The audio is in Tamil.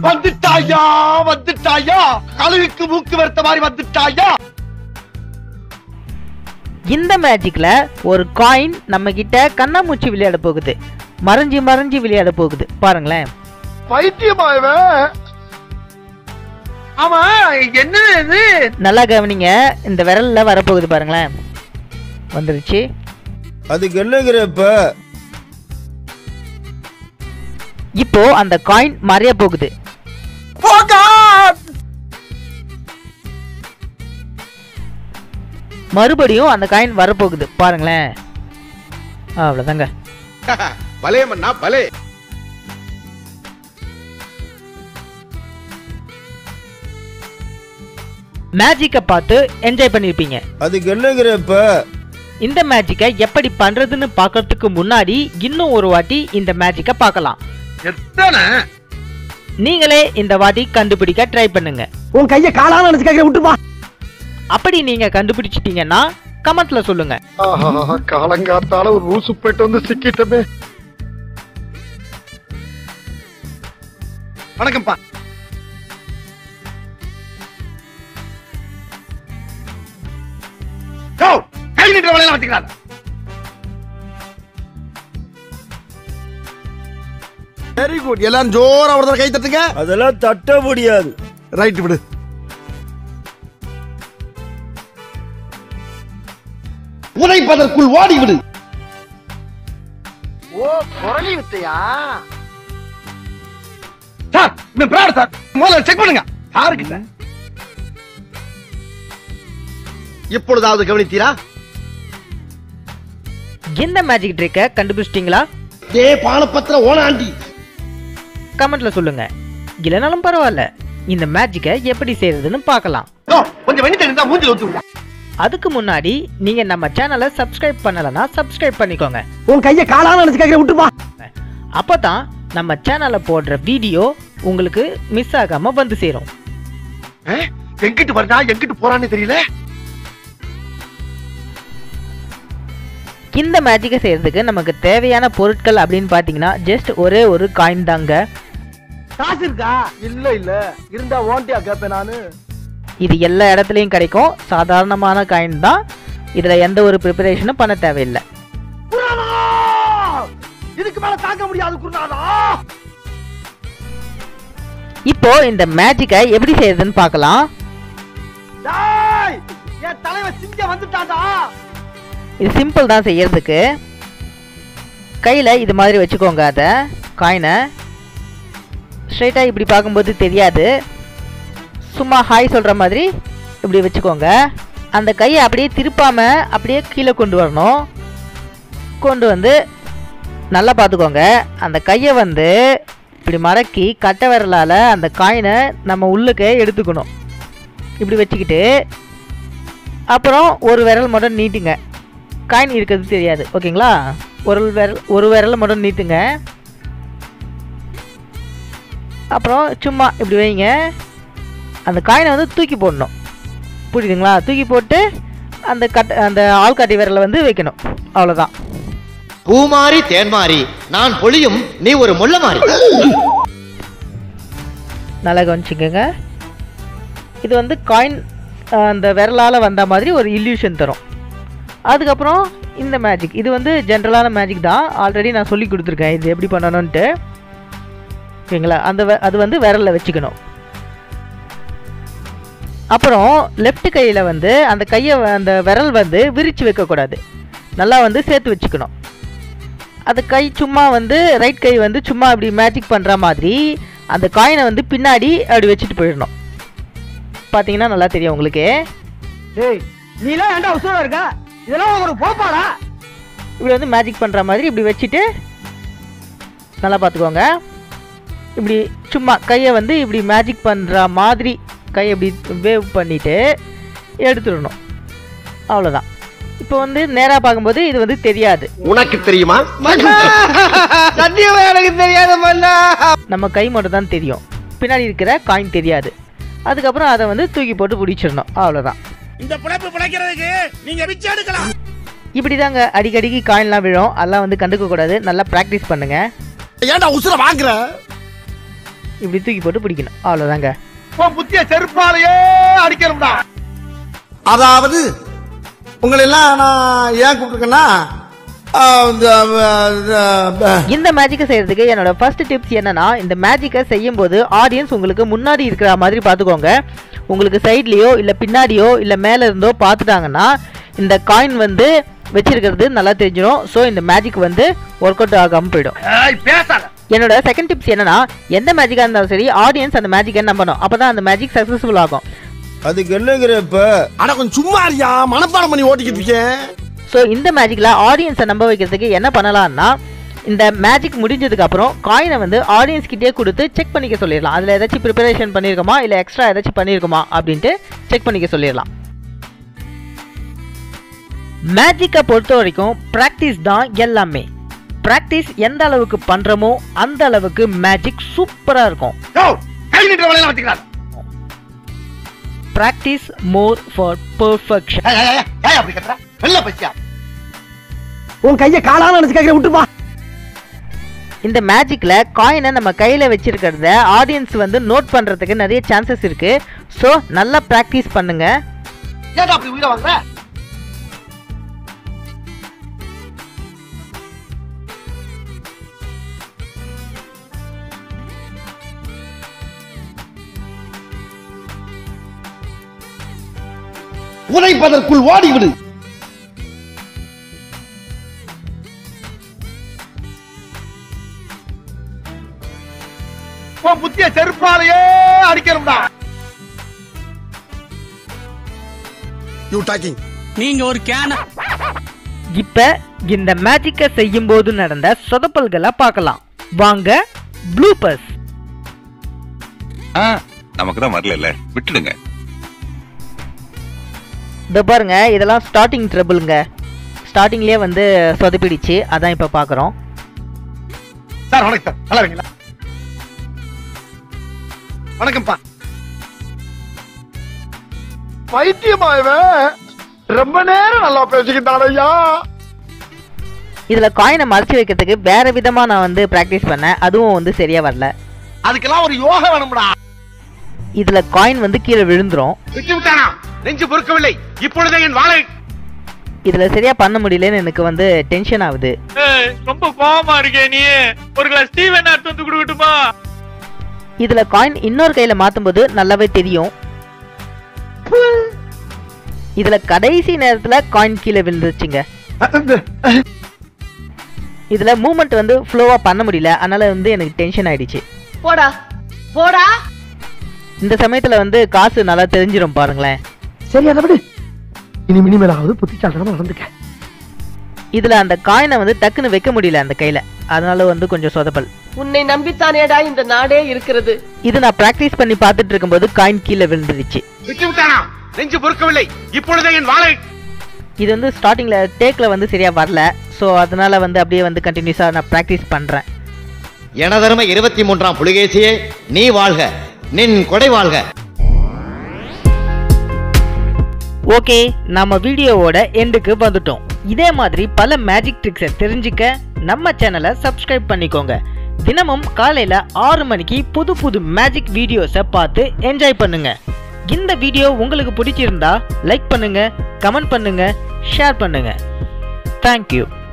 வந்துட்டாயா வந்துட்டாயா கழுகுக்கு மூக்கு வெறுத்த மாதிரி வந்துட்டாயா இந்த மேஜிக்ல ஒரு காயின் நம்ம கிட்ட கண்ணாமூச்சி விளையாட போகுது மறைஞ்சு மறைஞ்சு விளையாட போகுது பாருங்களேன் பைத்தியமா இவன் ஆமா என்ன இது நல்லா கவனிங்க இந்த விரல்ல வரப்போகுது பாருங்களேன் வந்துருச்சு அதுக்கு என்னங்கிற இப்ப இப்போ அந்த காயின் மறைய போகுது மறுபடியும் அந்த காயின் வரப்போகுது பாருங்களேன் அவ்வளோதாங்க பலே மன்னா பலே மேஜிக்கை பார்த்து என்ஜாய் பண்ணியிருப்பீங்க அதுக்கு என்னங்கிற இப்ப இந்த மேஜிக்கை எப்படி பண்றதுன்னு பார்க்கறதுக்கு முன்னாடி இன்னும் ஒரு வாட்டி இந்த மேஜிக்கை பார்க்கலாம் எத்தனை நீங்களே இந்த வாட்டி கண்டுபிடிக்க ட்ரை பண்ணுங்க உன் கைய காலான்னு நினைச்சு கேட்கிற விட்டுப்பா அப்படி நீங்க கண்டுபிடிச்சிட்டீங்கன்னா கமெண்ட்ல சொல்லுங்க ஆஹா காலங்காத்தால ஒரு ரூசு போயிட்டு வந்து சிக்கிட்டமே வணக்கம்ப்பா யோ, கை நீட்டுற வேலையெல்லாம் வச்சுக்கிறாங்க வெரி குட் எல்லாம் ஜோரா ஒரு தடவை கை தட்டுங்க அதெல்லாம் தட்ட முடியாது ரைட் விடு உதைப்பதற்குள் ஓடி விடு ஓ குரலி வித்தையா சார் இந்த பிராட் சார் முதல்ல செக் பண்ணுங்க யாருக்கு சார் இப்பொழுதாவது கவனித்தீரா இந்த மேஜிக் ட்ரிக்கை கண்டுபிடிச்சிட்டீங்களா ஏ பானப்பத்திர ஓனாண்டி கமெண்ட்ல சொல்லுங்க இல்லைனாலும் பரவாயில்ல இந்த மேஜிக்கை எப்படி செய்யறதுன்னு பார்க்கலாம் யோ, கொஞ்சம் வெண்ணி தண்ணி தான் மூஞ்சில ஊத்து விடு. அதுக்கு முன்னாடி நீங்க நம்ம சேனலை சப்ஸ்கிரைப் பண்ணலைன்னா சப்ஸ்கிரைப் பண்ணிக்கோங்க உன் கைய காலான்னு நினைச்சு கேட்கிற விட்டுப்பா அப்பதான் நம்ம சேனல்ல போடுற வீடியோ உங்களுக்கு மிஸ் ஆகாம வந்து சேரும் ஆ? எங்கிட்டு வர்றா எங்கிட்டு போறான்னு தெரியல இந்த மேஜிக்கை செய்யறதுக்கு நமக்கு தேவையான பொருட்கள் அப்படின்னு பார்த்தீங்கன்னா ஜஸ்ட் ஒரே ஒரு காயின் தாங்க காசு இருக்கா இல்ல இல்ல இருந்தா ஓண்டியா கேப்பேன் நானு இது எல்லா இடத்துலையும் கிடைக்கும் சாதாரணமான காயின் தான் இதில் எந்த ஒரு ப்ரிப்பரேஷனும் பண்ண தேவையில்லை குருநாதா! இதுக்கு மேல தாங்க முடியாது குருநாதா இப்போ இந்த மேஜிக்கை எப்படி செய்யறதுன்னு பார்க்கலாம் டேய் என் தலைவன் சிங்க வந்துட்டாடா இது சிம்பிள் தான் செய்யறதுக்கு கையில் இது மாதிரி வச்சுக்கோங்க அதை காயினை ஸ்ட்ரைட்டாக இப்படி பார்க்கும்போது தெரியாது சும்மா ஹாய் சொல்கிற மாதிரி இப்படி வச்சுக்கோங்க அந்த கையை அப்படியே திருப்பாமல் அப்படியே கீழே கொண்டு வரணும் கொண்டு வந்து நல்லா பார்த்துக்கோங்க அந்த கையை வந்து இப்படி மடக்கி கட்டை விரலால் அந்த காயினை நம்ம உள்ளுக்கு எடுத்துக்கணும் இப்படி வச்சுக்கிட்டு அப்புறம் ஒரு விரல் மட்டும் நீட்டுங்க காயின் இருக்கிறது தெரியாது ஓகேங்களா ஒரு விரல் ஒரு விரலை மட்டும் நீட்டுங்க அப்புறம் சும்மா இப்படி வைங்க அந்த காயினை வந்து தூக்கி போடணும் புரியுதுங்களா தூக்கி போட்டு அந்த கட் அந்த ஆள்காட்டி விரலை வந்து வைக்கணும் அவ்வளோதான் பூமாரி தேன்மாரி நான் பொழியும் நீ ஒரு முள்ள மாறி நல்லா கவனிச்சுக்கோங்க இது வந்து காயின் அந்த விரலால் வந்த மாதிரி ஒரு இல்யூஷன் தரும் அதுக்கப்புறம் இந்த மேஜிக் இது வந்து ஜென்ரலான மேஜிக் தான் ஆல்ரெடி நான் சொல்லி கொடுத்துருக்கேன் இது எப்படி பண்ணணும்ன்ட்டு ஓகேங்களா அந்த வெ- அது வந்து விரலில் வச்சுக்கணும் அப்புறம் லெஃப்ட் கையில் வந்து அந்த கையை வ- அந்த விரல் வந்து விரித்து வைக்கக்கூடாது நல்லா வந்து சேர்த்து வச்சுக்கணும் அது கை சும்மா வந்து ரைட் கை வந்து சும்மா அப்படி மேஜிக் பண்ணுற மாதிரி அந்த காயினை வந்து பின்னாடி அப்படி வச்சுட்டு போயிடணும் பார்த்தீங்கன்னா நல்லா தெரியும் உங்களுக்கு டேய் நீ எல்லாம் ஏன்டா உசுரா இருக்க இதெல்லாம் ஒரு பொழப்பாடா இப்படி வந்து மேஜிக் பண்ணுற மாதிரி இப்படி வச்சுட்டு நல்லா பார்த்துக்கோங்க இப்படி சும்மா கையை வந்து இப்படி மேஜிக் பண்ணுற மாதிரி கையை இப்படி வேவ் பண்ணிவிட்டு எடுத்துடணும் அவ்வளோதான் இப்போ வந்து நேராக பார்க்கும்போது இது வந்து தெரியாது உனக்கு தெரியுமா சத்தியமா எனக்கு தெரியாத மன்னா நம்ம கை மட்டும் தான் தெரியும் பின்னாடி இருக்கிற காயின் தெரியாது அதுக்கப்புறம் அதை வந்து தூக்கி போட்டு பிடிச்சிடணும் அவ்வளோதான் இந்த பிழைப்பு பிழைக்கிறதுக்கு நீங்க பிச்சை எடுக்கலாம் இப்படி தாங்க அடிக்கடிக்கு காயின்லாம் விழும் அதெல்லாம் வந்து கண்டுக்க கூடாது நல்லா ப்ராக்டிஸ் பண்ணுங்க ஏன்டா உசுர வாங்குற இப்படி தூக்கி போட்டு பிடிக்கணும் அவ்வளோதாங்க உன் புத்திய செருப்பாலேயே அடிக்கணும்டா அதாவது உங்களை எல்லாம் நான் ஏன் கூப்பிட்டுருக்கேன்னா ஆ, இந்த, ஆ, இந்த, இந்த மேஜிக்கை செய்யறதுக்கு என்னோட ஃபர்ஸ்ட் டிப்ஸ் என்னன்னா இந்த மேஜிக்கை செய்யும் போது ஆடியன்ஸ் உங்களுக்கு முன்னாடி இருக்கிற மாதிரி பார்த்துக்கோங்க உங்களுக்கு சைட்லேயோ இல்லை பின்னாடியோ இல்லை மேலே இருந்தோ பார்த்துட்டாங்கன்னா இந்த காயின் வந்து வச்சிருக்கிறது நல்லா தெரிஞ்சிடும் ஸோ இந்த மேஜிக் வந்து ஒர்க் அவுட் ஆகாமல் போயிடும் ஏய், பேசாத என்னோட செகண்ட் டிப்ஸ் என்னன்னா எந்த மேஜிக்காக இருந்தாலும் சரி ஆடியன்ஸ் அந்த மேஜிக்கை நம்பணும் அப்போ தான் அந்த மேஜிக் சக்ஸஸ்ஃபுல் ஆகும் அதுக்கு என்னங்கிற இப்ப அட கொஞ்சம் சும்மா இருக்கியா மனப்பாடம் பண்ணி ஓட்டிக்கிட்டு இருக்கேன் ஸோ இந்த மேஜிக்கில் ஆடியன்ஸை நம்ப வைக்கிறதுக்கு என்ன பண்ணலாம்னா இந்த மேஜிக் முடிஞ்சதுக்கு அப்புறம் காயினை வந்து ஆடியன்ஸ் கிட்டே கொடுத்து செக் பண்ணிக்க சொல்லிடலாம் அதில் ஏதாச்சும் ப்ரிப்பரேஷன் பண்ணியிருக்கோமா இல்லை எக்ஸ்ட்ரா ஏதாச்சும் பண்ணியிருக்கோமா அப்படின்ட்டு செக் பண்ணிக்க சொல்லிடலாம் மேஜிக்கை பொறுத்த வரைக்கும் ப்ராக்டிஸ் தான் எல்லாமே ப்ராக்டிஸ் எந்த அளவுக்கு பண்ணுறோமோ அந்த அளவுக்கு மேஜிக் சூப்பராக இருக்கும் யோ, கை நீட்டுற வேலையெல்லாம் வச்சுக்கிறார் ப்ராக்டிஸ் மோர் ஃபார் பர்ஃபெக்ஷன் ஏய், ஏய், ஏய், ஏய், அப்படி கத்துற வெள்ள பசியா உன் கைய காலான்னு நினைச்சு கேட்கிறேன் விட்டுப்பா இந்த மேஜிக்கில் காயினை நம்ம கையில் வச்சிருக்கிறத ஆடியன்ஸ் வந்து நோட் பண்ணுறதுக்கு நிறைய சான்சஸ் இருக்குது ஸோ நல்லா ப்ராக்டிஸ் பண்ணுங்க ஏன்டா அப்படி உயிரை வாங்குற உரைப்பதற்குள் ஓடிவிடு உன் புத்திய செருப்பாலேயே அடிக்கணும்டா யூ டாக்கிங் நீங்க ஒரு கேன இப்போ இந்த மேஜிக்கை செய்யும்போது நடந்த சொதப்பல்களை பார்க்கலாம் வாங்க ப்ளூபர்ஸ் நமக்கு தான் வரல விட்டுடுங்க இந்த பாருங்க இதெல்லாம் ஸ்டார்டிங் ட்ரபிளுங்க ஸ்டார்டிங்லேயே வந்து சொதப்பிடுச்சு அதான் இப்போ பார்க்குறோம் சார் வணக்கம் சார் நல்லா இருக்கீங்களா வணக்கம்ப்பா பைத்தியமா இவன் ரொம்ப நேரம் நல்லா பேசிக்கிட்டான் ஐயா இதில் காயினை மறைச்சி வைக்கிறதுக்கு வேற விதமாக நான் வந்து ப்ராக்டிஸ் பண்ணேன் அதுவும் வந்து சரியாக வரல அதுக்கெல்லாம் ஒரு யோகா வேணும்டா இதில் காயின் வந்து கீழே விழுந்துரும் விட்டு விட்டானா நெஞ்சு பொறுக்கவில்லை இப்பொழுதே என் வாழை இதில் சரியாக பண்ண முடியலன்னு எனக்கு வந்து டென்ஷன் ஆகுது ரொம்ப கோவமா இருக்கே நீ ஒரு கிளாஸ் டீ வேணா எடுத்து வந்து கொடுக்கட்டுமா இதுல காயின் இன்னொரு கையில மாத்தும்போது நல்லாவே தெரியும் இதுல கடைசி நேரத்துல காயின் கீழே விழுந்துருச்சுங்க இதுல மூமெண்ட் வந்து ஃப்ளோவா பண்ண முடியல அதனால வந்து எனக்கு டென்ஷன் ஆயிடுச்சு போடா போடா இந்த சமயத்துல வந்து காசு நல்லா தெரிஞ்சிரும் பாருங்களேன் சரி அதை விடு இனி இனிமேலாவது புத்திசாலித்தனமா நடந்துக்க இதுல அந்த காயினை வந்து டக்குன்னு வைக்க முடியல அந்த கையில அதனால வந்து கொஞ்சம் சொதப்பல் உன்னை நம்பித்தானேடா இந்த நாடே இருக்கிறது இது நான் பிராக்டிஸ் பண்ணி பார்த்துட்டு இருக்கும்போது காயின் கீழே விழுந்துருச்சு விட்டு விட்டானா நெஞ்சு பொறுக்கவில்லை இப்பொழுதே என் வாழை இது வந்து ஸ்டார்டிங்ல டேக்ல வந்து சரியா வரல ஸோ அதனால வந்து அப்படியே வந்து கண்டினியூஸா நான் ப்ராக்டிஸ் பண்றேன் எனதருமை இருபத்தி மூன்றாம் புலிகேசியே நீ வாழ்க நின் கொடை வாழ்க ஓகே நம்ம வீடியோவோட எண்டுக்கு வந்துட்டோம் இதே மாதிரி பல மேஜிக் ட்ரிக்ஸை தெரிஞ்சுக்க நம்ம சேனலை சப்ஸ்கிரைப் பண்ணிக்கோங்க தினமும் காலையில் ஆறு மணிக்கு புது புது மேஜிக் வீடியோஸை பார்த்து என்ஜாய் பண்ணுங்க இந்த வீடியோ உங்களுக்கு பிடிச்சிருந்தா லைக் பண்ணுங்க கமெண்ட் பண்ணுங்க ஷேர் பண்ணுங்க தேங்க்யூ